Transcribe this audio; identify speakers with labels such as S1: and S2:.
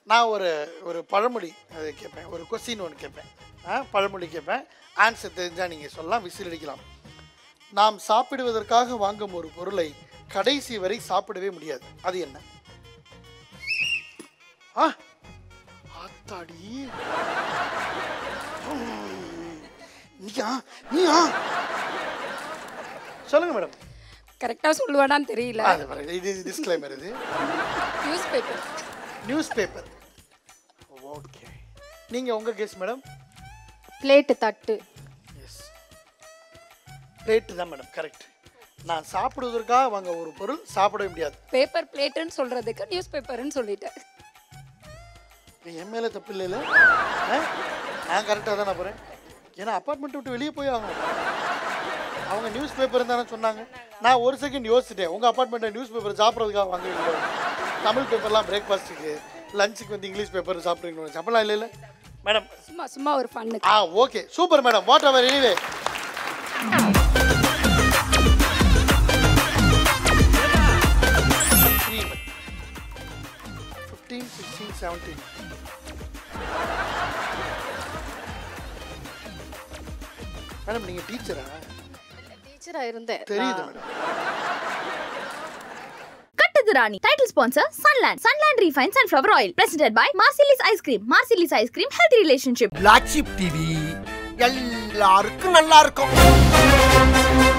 S1: நான் ஒரு ஒரு பழமொழி அது கேட்பேன் ஒரு கொஸ்டின் ஒன்று கேட்பேன் ஆ பழமொழி கேட்பேன் ஆன்சர் தெரிஞ்சால் நீங்கள் சொல்லலாம் விசில் அடிக்கலாம் நாம் சாப்பிடுவதற்காக வாங்கும் ஒரு பொருளை கடைசி வரை சாப்பிடவே முடியாது அது என்ன ஆ ஆத்தாடி உம். நீயா நீயா சொல்லுங்க மேடம்
S2: கரெக்டாக சொல்லுவானான்னு தெரியல
S1: அது பாருங்க, இது டிஸ்க்ளைமர் இது
S2: news paper
S1: news paper okay நீங்கள் உங்கள் கேஸ் மேடம்
S2: பிளேட்டு தட்டு
S1: எஸ் பிளேட்டு தான் மேடம் கரெக்ட் நான் சாப்பிடுவதற்காக வாங்க ஒரு பொருள் சாப்பிடவே முடியாது
S2: பேப்பர் பிளேட்டுன்னு சொல்கிறதுக்கு நியூஸ் பேப்பர்னு சொல்லிட்டேன்
S1: இப்ப என் மேலே தப்பு இல்லைல்ல ஆ? நான் கரெக்டாக தான் நான் போகிறேன் ஏன்னா அப்பார்ட்மெண்ட் விட்டு வெளியே போய் ஆகணும் அவங்க நியூஸ் பேப்பர் தானே சொன்னாங்க நான் ஒரு செகண்ட் யோசிச்சிட்டேன் உங்கள் அப்பார்ட்மெண்ட்டை நியூஸ் பேப்பர் சாப்பிட்றதுக்காக வாங்குவீங்க தமிழ் பேப்பர்லாம் பிரேக்ஃபாஸ்ட்டுக்கு லஞ்சுக்கு வந்து இங்கிலீஷ் பேப்பர் சாப்பிட்றீங்கன்னு அப்பெல்லாம் இல்லைல்ல மேடம்
S2: சும்மா சும்மா ஒரு ஃபன்னு
S1: ஆ okay super madam whatever anyway fifteen sixteen seventeen madam நீங்கள் டீச்சரா
S3: டீச்சரா இருந்தேன்
S1: தெரியுது மேடம்
S4: கட்டுது Rani title sponsor Sunland Sunland refine sunflower oil presented by Marcellis ice cream Marcellis ice cream health relationship
S5: black sheep TV எல்லாருக்கும் நல்லா இருக்கும்